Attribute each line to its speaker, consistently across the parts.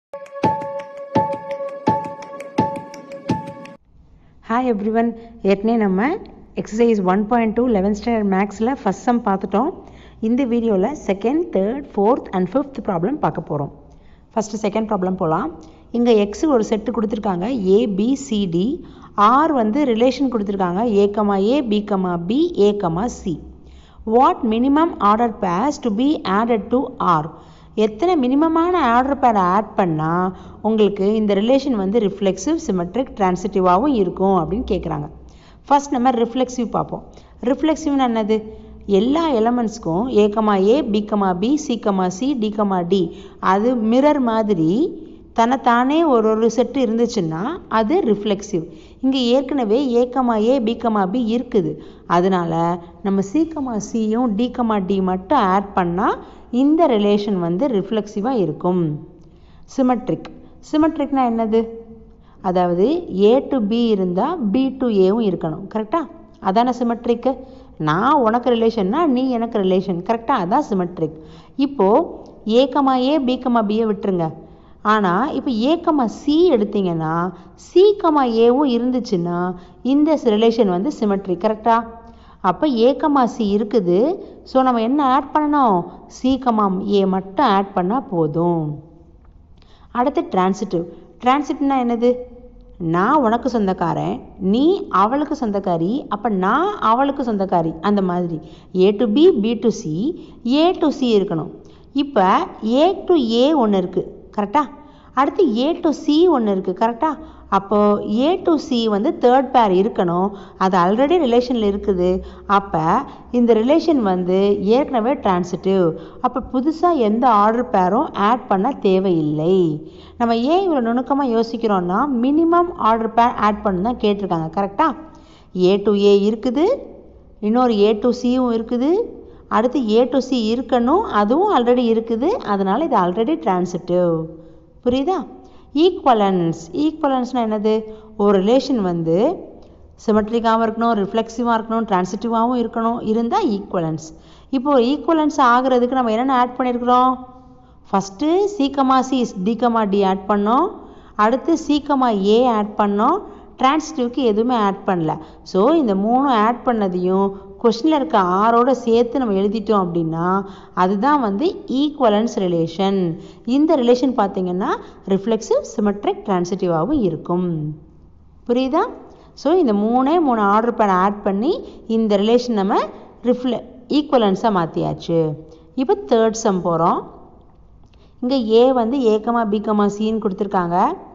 Speaker 1: hi everyone ஏற்கனவே நம்ம exercise one point two eleventh standard மேக்ஸில் ஃபஸ்ட் சம் பார்த்துட்டோம் இந்த வீடியோவில் second third fourth and fifth problem பார்க்க போகிறோம் ஃபஸ்ட்டு செகண்ட் ப்ராப்ளம் போகலாம் இங்கே எக்ஸ் ஒரு செட்டு கொடுத்துருக்காங்க ஏபிசிடி ஆர் வந்து ரிலேஷன் கொடுத்துருக்காங்க A comma A B comma B A comma C what minimum order pairs to be added to R எத்தனை மினிமமான ஆர்டர் பேர் ஆட் பண்ணால் உங்களுக்கு இந்த ரிலேஷன் வந்து ரிஃப்ளெக்சிவ் சிமெட்ரிக் டிரான்சிட்டிவாகவும் இருக்கும் அப்படின்னு கேட்குறாங்க ஃபர்ஸ்ட் நம்ம ரிஃப்ளெக்சிவ் பார்ப்போம் ரிஃப்ளெக்சிவ்னு என்னது எல்லா எலமெண்ட்ஸ்க்கும் A comma A B comma B C comma C D comma D அது மிரர் மாதிரி தன்னைத்தானே ஒரு ஒரு செட்டு இருந்துச்சுன்னா அது ரிஃப்ளெக்சிவ் இங்கே ஏற்கனவே A comma A B comma B இருக்குது அதனால நம்ம சி கமா சியும் டி கமா டி மட்டும் ஆட் பண்ணால் இந்த ரிலேஷன் வந்து ரிஃப்ளெக்சிவாக இருக்கும் சிமெட்ரிக் சிமெட்ரிக்னா என்னது அதாவது ஏ டு பி இருந்தால் பி டு ஏவும் இருக்கணும் கரெக்டாக அதான சிமெட்ரிக்கு நான் உனக்கு ரிலேஷன்னா நீ எனக்கு ரிலேஷன் கரெக்டாக அதான் சிமெட்ரிக் இப்போது A comma A B comma பியை விட்டுருங்க ஆனால் இப்போ ஏ கமா சி எடுத்தீங்கன்னா சி கமா ஏவும் இருந்துச்சுன்னா இந்த ரிலேஷன் வந்து சிமெட்ரிக் கரெக்டாக அப்போ ஏ கமா சி இருக்குது ஸோ நம்ம என்ன ஆட் பண்ணணும் சி கமா ஏ மட்டும் ஆட் பண்ணால் போதும் அடுத்து டிரான்சிட்டிவ் டிரான்சிட்னா என்னது நான் உனக்கு சொந்தக்காரன் நீ அவளுக்கு சொந்தக்காரி அப்போ நான் அவளுக்கு சொந்தக்காரி அந்த மாதிரி A to B B to C A to C இருக்கணும் இப்போ ஏ டு ஏ ஒன்று இருக்குது கரெக்டாக அடுத்து ஏ டு சி ஒன்று இருக்குது கரெக்டாக அப்போது ஏ டு சி வந்து தேர்ட் பேர் இருக்கணும் அது ஆல்ரெடி ரிலேஷனில் இருக்குது அப்போ இந்த ரிலேஷன் வந்து ஏற்கனவே டிரான்சிட்டிவ் அப்போ புதுசாக எந்த ஆர்டர் பேரும் ஆட் பண்ண தேவையில்லை நம்ம ஏன் இவ்வளோ நுணுக்கமாக யோசிக்கிறோன்னா மினிமம் ஆர்டர் பேர் ஆட் பண்ணு தான் கேட்டிருக்காங்க கரெக்டாக ஏ டு ஏ இருக்குது இன்னொரு ஏ டு சியும் இருக்குது அடுத்து ஏ டு சி இருக்கணும் அதுவும் ஆல்ரெடி இருக்குது அதனால் இது ஆல்ரெடி டிரான்சிட்டிவ் புரியுதா ஈக்குவலன்ஸ் ஈக்குவலன்ஸ்னால் என்னது ஒரு ரிலேஷன் வந்து சிமெட்ரிக்காகவும் இருக்கணும் ரிஃப்ளெக்சிவாக இருக்கணும் டிரான்சிட்டிவாகவும் இருக்கணும் இருந்தால் ஈக்குவலன்ஸ் இப்போது ஈக்குவலன்ஸ் ஆகிறதுக்கு நம்ம என்னென்ன ஆட் பண்ணியிருக்கிறோம் first C comma C D comma D add பண்ணோம் அடுத்து சீக்கமா ஏ ஆட் பண்ணோம் டிரான்சிட்டிவ்க்கு எதுவுமே ஆட் பண்ணல ஸோ இந்த மூணு ஆட் பண்ணதையும் கொஷனில் இருக்க ஆரோட சேர்த்து நம்ம எழுதிட்டோம் அப்படின்னா அதுதான் வந்து ஈக்குவலன்ஸ் ரிலேஷன் இந்த ரிலேஷன் பார்த்தீங்கன்னா ரிஃப்ளெக்சிவ் சிமெட்ரிக் டிரான்சிட்டிவாகவும் இருக்கும் புரியுதா ஸோ இந்த மூணே மூணு ஆர்டர் பேர் ஆட் பண்ணி இந்த ரிலேஷன் நம்ம ரிஃப்ளெ ஈக்குவலன்ஸாக மாற்றியாச்சு இப்போ தேர்ட் சம் போகிறோம் இங்கே ஏ வந்து ஏக்கமா பிகமா சின்னு கொடுத்துருக்காங்க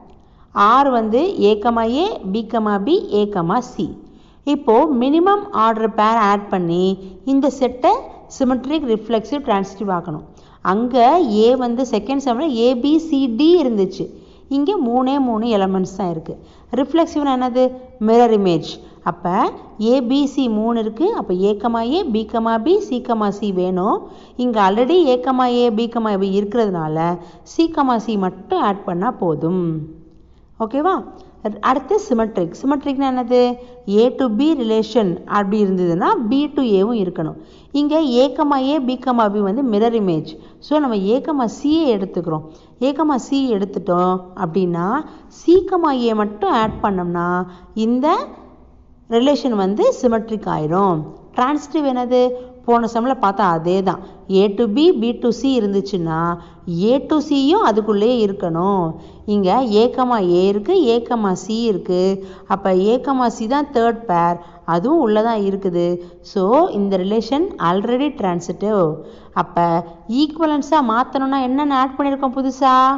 Speaker 1: ஆர் வந்து A comma A B comma B A comma C இப்போது மினிமம் ஆர்டர் பேர் ஆட் பண்ணி இந்த செட்டை சிமெட்ரிக் ரிஃப்ளெக்சிவ் டிரான்சிட்டிவ் ஆக்கணும் அங்கே ஏ வந்து செகண்ட் செம்மில் ஏபிசிடி இருந்துச்சு இங்கே மூணே மூணு எலமெண்ட்ஸ் தான் இருக்குது ரிஃப்ளெக்சிவ்னா என்னது மிரர் இமேஜ் அப்போ ஏபிசி மூணு இருக்குது அப்போ ஏக்கமா ஏ பிகமா பி சிகமா சி வேணும் இங்கே ஆல்ரெடி ஏக்கமா ஏ பிகமா பி இருக்கிறதுனால சிகமா சி மட்டும் ஆட் பண்ணால் போதும் ஓகேவா அடுத்து சிமெட்ரிக் சிமெட்ரிக்னா என்னது ஏ டு பி ரிலேஷன் அப்படி இருந்ததுன்னா பி டு ஏவும் இருக்கணும் இங்கே ஏக்கமா ஏ பிகமா பி வந்து மிரர் இமேஜ் ஸோ நம்ம ஏக்கமா சியை எடுத்துக்கிறோம் ஏக்கமா சி எடுத்துட்டோம் அப்படின்னா சீக்கமா ஏ மட்டும் ஆட் பண்ணோம்னா இந்த ரிலேஷன் வந்து சிமெட்ரிக் ஆயிரும் டிரான்சிட்டிவ் என்னது போன செம்மில் பார்த்தா அதே தான் A to B B to C இருந்துச்சுன்னா ஏ டு சியும் அதுக்குள்ளேயே இருக்கணும் இங்கே ஏக்கமா ஏ இருக்குது ஏக்கமா சி இருக்குது அப்போ ஏக்கமா சி தான் தேர்ட் பேர் அதுவும் உள்ளே தான் இருக்குது ஸோ இந்த ரிலேஷன் ஆல்ரெடி டிரான்சிட்டிவ் அப்போ ஈக்குவலன்ஸாக மாற்றணும்னா என்னென்ன ஆட் பண்ணியிருக்கோம் புதுசாக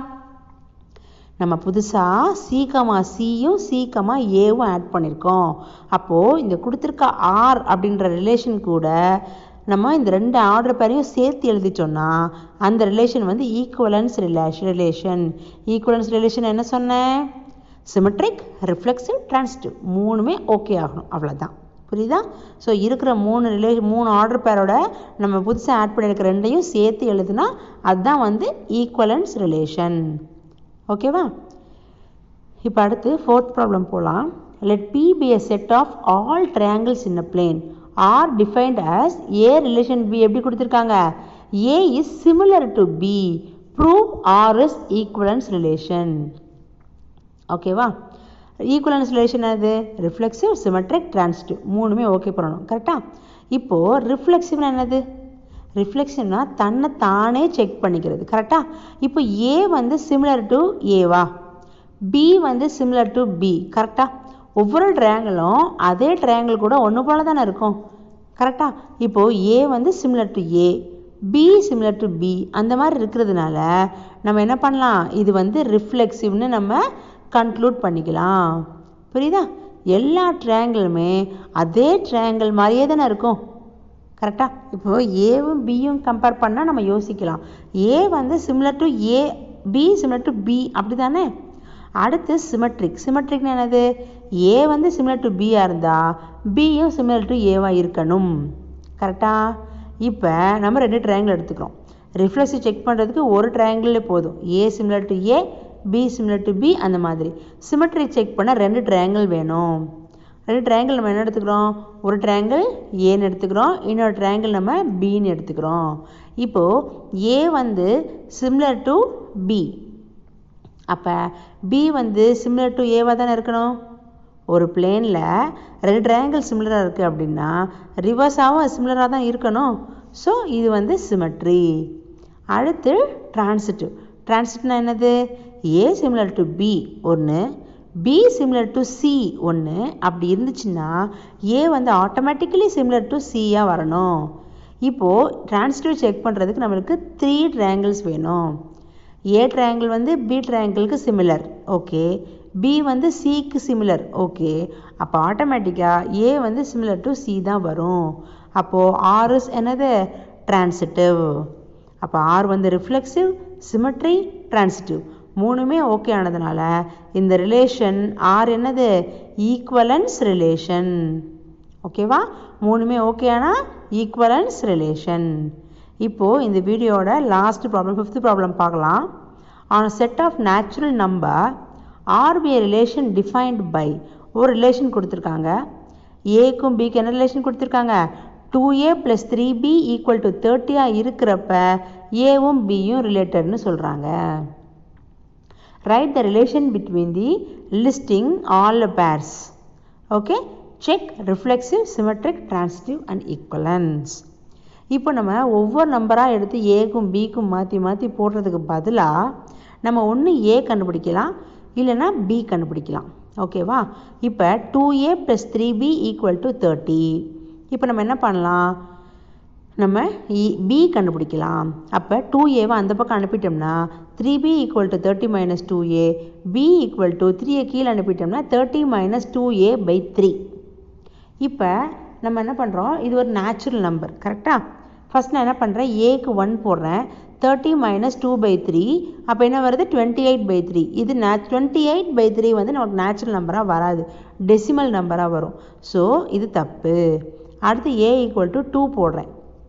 Speaker 1: நம்ம புதுசாக சீக்கமா சியும் சீக்கமா ஏவும் ஆட் பண்ணியிருக்கோம் அப்போது இந்த கொடுத்துருக்க ஆர் அப்படின்ற ரிலேஷன் கூட நம்ம இந்த ரெண்டு ஆர்டர் பேரையும் சேர்த்து எழுதிட்டோம்னா அந்த ரிலேஷன் வந்து equivalence relation relation equivalence relation என்ன சொன்னேன் சிமெட்ரிக் ரிஃப்ளெக்சிவ் டிரான்சிட்டிவ் மூணுமே ஓகே ஆகணும் அவ்வளோதான் புரியுதா ஸோ இருக்கிற மூணு ரிலே மூணு ஆர்டர் பேரோட நம்ம புதுசாக ஆட் பண்ணியிருக்க ரெண்டையும் சேர்த்து எழுதுனா அதுதான் வந்து ஈக்குவலன்ஸ் ரிலேஷன் ஓகேவா இப்போ அடுத்து ஃபோர்த் ப்ராப்ளம் போகலாம் let B be a set of all triangles in a plane R defined as a relation B எப்படி கொடுத்துருக்காங்க A is similar to B prove R is equivalence relation ஓகேவா equivalence relation அது reflexive symmetric transitive மூணுமே okay பண்ணணும் கரெக்டா இப்போது ரிஃப்ளெக்சிவ்னா என்னது ரிஃப்ளெக்ஷன்னா தன்னை தானே செக் பண்ணிக்கிறது கரெக்டா இப்போ ஏ வந்து சிமிலர் டு ஏவா பி வந்து சிமிலர் டு பி கரெக்டா ஒவ்வொரு ட்ரையாங்கிளும் அதே ட்ரையாங்கிள் கூட ஒன்று போல தானே இருக்கும் கரெக்டா இப்போது ஏ வந்து similar to A B similar to B அந்த மாதிரி இருக்கிறதுனால நம்ம என்ன பண்ணலாம் இது வந்து ரிஃப்ளெக்சிவ்னு நம்ம கன்க்ளூட் பண்ணிக்கலாம் புரியுதா எல்லா ட்ரையாங்கிளுமே அதே ட்ரையாங்கிள் மாதிரியே தானே இருக்கும் கரெக்டாக இப்போது ஏவும் பியும் கம்பேர் பண்ணால் நம்ம யோசிக்கலாம் ஏ வந்து similar to A B similar to B அப்படி தானே அடுத்து சிமெட்ரிக் சிமெட்ரிக்னு என்னது ஏ வந்து சிமிலர் டு பியாக இருந்தால் பியும் சிமிலர் டு ஏவாக இருக்கணும் கரெக்டாக இப்போ நம்ம ரெண்டு ட்ரையாங்கிள் எடுத்துக்கிறோம் ரிஃப்ளெக்ஸை செக் பண்ணுறதுக்கு ஒரு ட்ரையாங்கிளே போதும் A similar to A B similar to B அந்த மாதிரி சிமெட்ரி செக் பண்ண ரெண்டு ட்ரையாங்கிள் வேணும் ரெண்டு ட்ரையாங்கிள் நம்ம என்ன எடுத்துக்கிறோம் ஒரு ட்ரையாங்கிள் ஏன்னு எடுத்துக்கிறோம் இன்னொரு ட்ரையாங்கிள் நம்ம பின்னு எடுத்துக்கிறோம் இப்போது ஏ வந்து சிமிலர் டு பி அப்போ பி வந்து சிமிலர் டு ஏவாக தானே இருக்கணும் ஒரு பிளேனில் ரெண்டு ட்ரையாங்கிள் சிமிலராக இருக்குது அப்படின்னா ரிவர்ஸாகவும் சிமிலராக தான் இருக்கணும் ஸோ இது வந்து சிமெட்ரி அடுத்து டிரான்சிட்டிவ் டிரான்சிட்னா என்னது ஏ சிமிலர் டு பி ஒன்று பி சிமிலர் டு சி ஒன்று அப்படி இருந்துச்சுன்னா ஏ வந்து ஆட்டோமேட்டிக்கலி சிமிலர் டு சியாக வரணும் இப்போது டிரான்சிட்டிவ் செக் பண்ணுறதுக்கு நம்மளுக்கு த்ரீ ட்ரையாங்கிள்ஸ் வேணும் ஏ ட்ரையாங்கிள் வந்து பி ட்ரையாங்கிளுக்கு சிமிலர் ஓகே பி வந்து சிக்கு சிமிலர் ஓகே அப்போ ஆட்டோமேட்டிக்காக ஏ வந்து சிமிலர் டு சி தான் வரும் அப்போது ஆர் இஸ் என்னது டிரான்சிட்டிவ் அப்போ ஆர் வந்து ரிஃப்ளெக்சிவ் சிமெட்ரி டிரான்சிட்டிவ் மூணுமே ஓகே ஆனதுனால இந்த ரிலேஷன் ஆர் என்னது ஈக்குவலன்ஸ் ரிலேஷன் ஓகேவா மூணுமே ஓகே ஆனால் ஈக்குவலன்ஸ் ரிலேஷன் இப்போது இந்த வீடியோட லாஸ்ட் ப்ராப்ளம் ஃபிஃப்த் ப்ராப்ளம் பார்க்கலாம் on set of natural number R be relation defined by ஒரு ரிலேஷன் கொடுத்துருக்காங்க ஏக்கும் பிக்கு என்ன ரிலேஷன் கொடுத்துருக்காங்க two A plus three B equal to தேர்ட்டியாக இருக்கிறப்ப ஏவும் பியும் ரிலேட்டட்னு சொல்கிறாங்க right the relation between the listing all the pairs okay check reflexive symmetric transitive and equivalence இப்போ நம்ம ஒவ்வொரு நம்பராக எடுத்து ஏக்கும் பிக்கும் மாற்றி மாற்றி போடுறதுக்கு பதிலாக நம்ம ஒன்று ஏ கண்டுபிடிக்கலாம் இல்லைன்னா பி கண்டுபிடிக்கலாம் ஓகேவா இப்போ two A plus three B equal to thirty இப்போ நம்ம என்ன பண்ணலாம் நம்ம பி கண்டுபிடிக்கலாம் அப்போ டூ ஏவை அந்த பக்கம் அனுப்பிட்டோம்னா three B equal to thirty minus two A B equal to த்ரீயை கீழே அனுப்பிட்டோம்னா thirty minus two A by three இப்போ நம்ம என்ன பண்ணுறோம் இது ஒரு நேச்சுரல் நம்பர் கரெக்டாக ஃபஸ்ட் நான் என்ன பண்ணுறேன் ஏக்கு ஒன் போடுறேன் thirty minus two by three அப்போ என்ன வருது டுவெண்ட்டி எயிட் பை த்ரீ இது நே டுவெண்ட்டி எயிட் பை த்ரீ வந்து நமக்கு நேச்சுரல் நம்பராக வராது டெசிமல் நம்பராக வரும் ஸோ இது தப்பு அடுத்து ஏ ஈக்குவல் டு டூ போடுறேன்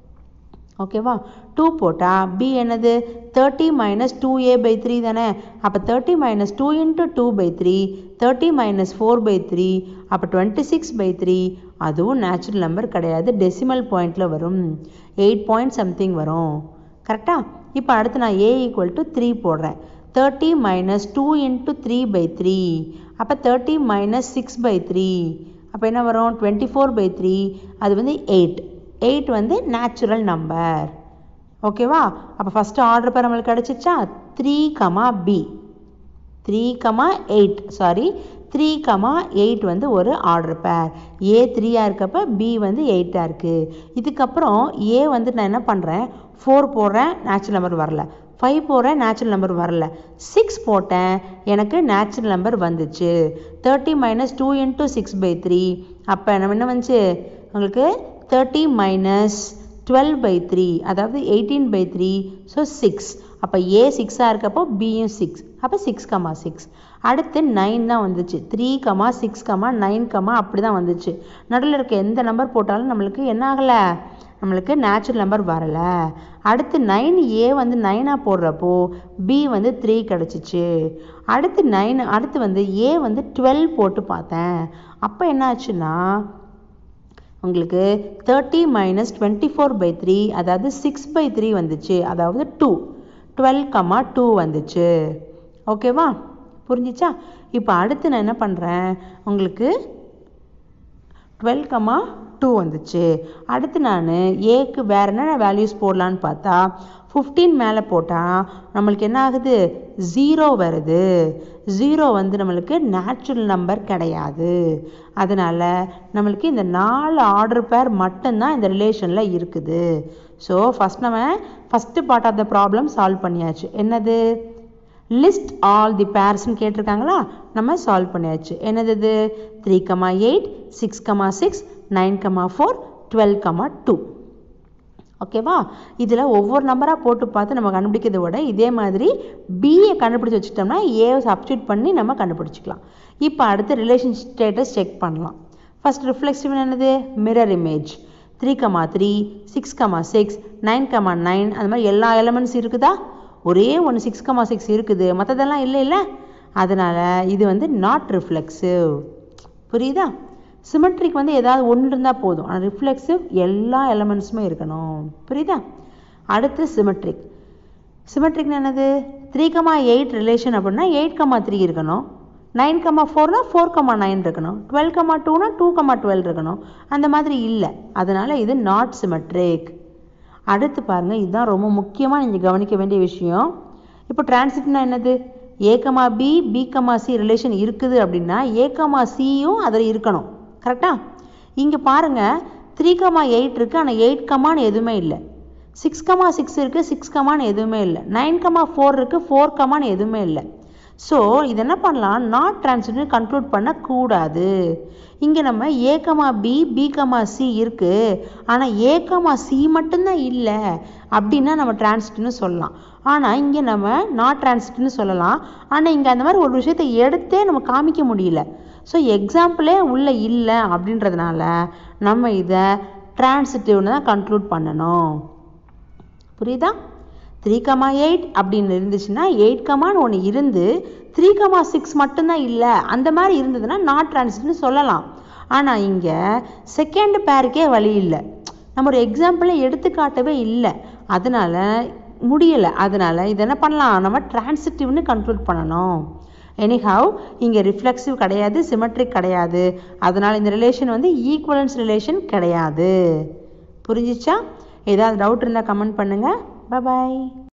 Speaker 1: ஓகேவா டூ போட்டால் பி என்னது thirty minus two A by three தானே அப்போ thirty minus two into two by three thirty minus four by three அப்போ டுவெண்ட்டி சிக்ஸ் பை த்ரீ அதுவும் நேச்சுரல் நம்பர் கிடையாது டெசிமல் பாயிண்டில் வரும் எயிட் பாயிண்ட் சம்திங் வரும் கரெக்டாக இப்போ அடுத்து நான் ஏ ஈக்குவல் டு த்ரீ போடுறேன் thirty minus two into three by three அப்போ thirty minus six by three அப்போ என்ன வரும் டுவெண்ட்டி ஃபோர் பை த்ரீ அது வந்து எயிட் எயிட் வந்து நேச்சுரல் நம்பர் ஓகேவா அப்போ ஃபஸ்ட்டு ஆர்டர் பேர் நம்மளுக்கு கிடச்சிச்சா three comma B three comma eight sorry three comma eight வந்து ஒரு ஆர்டர் பேர் ஏ த்ரீயாக இருக்கப்ப பி வந்து எயிட்டாக இருக்குது இதுக்கப்புறம் ஏ வந்து நான் என்ன பண்ணுறேன் ஃபோர் போடுறேன் நேச்சுரல் நம்பர் வரல ஃபைவ் போடுறேன் நேச்சுரல் நம்பர் வரல சிக்ஸ் போட்டேன் எனக்கு நேச்சுரல் நம்பர் வந்துச்சு thirty minus two into six by three அப்போ நம்ம என்ன வந்துச்சு உங்களுக்கு thirty minus twelve by three அதாவது eighteen by three so six அப்போ ஏ சிக்ஸாக இருக்கப்போ பியும் சிக்ஸ் அப்போ சிக்ஸ் கமா சிக்ஸ் அடுத்து நைன் தான் வந்துச்சு three comma six comma nine comma அப்படி தான் வந்துச்சு நடுவில் இருக்க எந்த நம்பர் போட்டாலும் நம்மளுக்கு என்ன ஆகலை நம்மளுக்கு நேச்சுரல் நம்பர் வரலை அடுத்து நைன் ஏ வந்து நைனாக போடுறப்போ பி வந்து த்ரீ கிடச்சிச்சு அடுத்து நைன் அடுத்து வந்து ஏ வந்து டுவெல் போட்டு பார்த்தேன் அப்போ என்ன ஆச்சுன்னா உங்களுக்கு thirty minus twenty four by three அதாவது சிக்ஸ் பை த்ரீ வந்துச்சு அதாவது டூ டுவெல் கமா டூ வந்துச்சு ஓகேவா புரிஞ்சிச்சா இப்போ அடுத்து நான் என்ன பண்ணுறேன் உங்களுக்கு டுவெல் கமா டூ வந்துச்சு அடுத்து நான் ஏக்கு வேறு என்னென்ன வேல்யூஸ் போடலான்னு பார்த்தா ஃபிஃப்டீன் மேலே போட்டால் நம்மளுக்கு என்ன ஆகுது ஜீரோ வருது ஜீரோ வந்து நம்மளுக்கு நேச்சுரல் நம்பர் கிடையாது அதனால் நம்மளுக்கு இந்த நாலு ஆர்டர் பேர் மட்டும்தான் இந்த ரிலேஷனில் இருக்குது ஸோ ஃபஸ்ட் நம்ம first part of the problem solve பண்ணியாச்சு என்னது லிஸ்ட் ஆல் தி பேர்ஸ்னு கேட்டிருக்காங்களா நம்ம சால்வ் பண்ணியாச்சு என்னது இது three comma eight six comma six nine comma four twelve comma two ஓகேவா இதில் ஒவ்வொரு நம்பராக போட்டு பார்த்து நம்ம கண்டுபிடிக்கிறத விட இதே மாதிரி பிஏ கண்டுபிடிச்சி வச்சுட்டோம்னா ஏவை சப்ஸ்டியூட் பண்ணி நம்ம கண்டுபிடிச்சிக்கலாம் இப்போ அடுத்து ரிலேஷன் ஸ்டேட்டஸ் செக் பண்ணலாம் ஃபர்ஸ்ட் ரிஃப்ளெக்சிவ் என்னது mirror image three comma three six comma six nine comma nine அந்த மாதிரி எல்லா எலமெண்ட்ஸ் இருக்குதா ஒரே ஒன்று சிக்ஸ் கமா சிக்ஸ் இருக்குது மற்றதெல்லாம் இல்லை இல்லை அதனால் இது வந்து நாட் ரிஃப்ளெக்சிவ் புரியுதா சிமெட்ரிக் வந்து ஏதாவது ஒன்று இருந்தால் போதும் ஆனால் ரிஃப்ளெக்சிவ் எல்லா எலமெண்ட்ஸுமே இருக்கணும் புரியுதா அடுத்து சிமெட்ரிக் சிமெட்ரிக்னு என்னது த்ரீ கமா எயிட் ரிலேஷன் அப்படின்னா எயிட் கமா த்ரீ இருக்கணும் நைன் கமா ஃபோர்னா ஃபோர் கமா நைன் இருக்கணும் டுவெல் கமா டூனா டூ கமா டுவெல் இருக்கணும் அந்த மாதிரி இல்லை அதனால் இது நாட் சிமெட்ரிக் அடுத்து பாருங்கள் இதுதான் ரொம்ப முக்கியமாக நீங்கள் கவனிக்க வேண்டிய விஷயம் இப்போ டிரான்சிட்னா என்னது A comma B B comma C relation இருக்குது அப்படின்னா ஏகமா சியும் அதில் இருக்கணும் கரெக்டா இங்கே பாருங்கள் த்ரீ கமா எயிட் இருக்குது ஆனால் எயிட் கமான்னு எதுவுமே இல்லை சிக்ஸ் கமா சிக்ஸ் இருக்குது சிக்ஸ் கமான்னு எதுவுமே இல்லை நைன் கமா ஃபோர் இருக்குது ஃபோர் கமான்னு எதுவுமே இல்லை ஸோ இது என்ன பண்ணலாம் நாட் டிரான்சிட்னு கன்க்ளூட் பண்ணக்கூடாது இங்கே நம்ம A comma B B comma C இருக்குது ஆனால் ஏகமா சி மட்டும்தான் இல்லை அப்படின்னா நம்ம டிரான்சிட்னு சொல்லலாம் ஆனால் இங்கே நம்ம நாட் டிரான்சிட்னு சொல்லலாம் ஆனால் இங்கே அந்த மாதிரி ஒரு விஷயத்தை எடுத்தே நம்ம காமிக்க முடியல ஸோ எக்ஸாம்பிளே உள்ளே இல்லை அப்படின்றதுனால நம்ம இதை டிரான்சிட்டிவ்னு தான் கன்க்ளூட் பண்ணணும் புரியுதா த்ரீ கமா எயிட் அப்படின்னு இருந்துச்சுன்னா எயிட் கமான்னு ஒன்று இருந்து த்ரீ கமா சிக்ஸ் மட்டும்தான் இல்லை அந்த மாதிரி இருந்ததுன்னா நாட் டிரான்சிட்னு சொல்லலாம் ஆனால் இங்கே செகண்ட் பேருக்கே வழி இல்லை நம்ம ஒரு எக்ஸாம்பிளை எடுத்துக்காட்டவே இல்லை அதனால் முடியலை அதனால் இது என்ன பண்ணலாம் நம்ம டிரான்சிட்டிவ்னு கன்க்ளூட் பண்ணணும் எனிஹவ் இங்கே ரிஃப்ளெக்சிவ் கிடையாது சிமெட்ரிக் கிடையாது அதனால் இந்த ரிலேஷன் வந்து ஈக்குவலன்ஸ் ரிலேஷன் கிடையாது புரிஞ்சிச்சா ஏதாவது டவுட் இருந்தால் கமெண்ட் பண்ணுங்கள் பாய்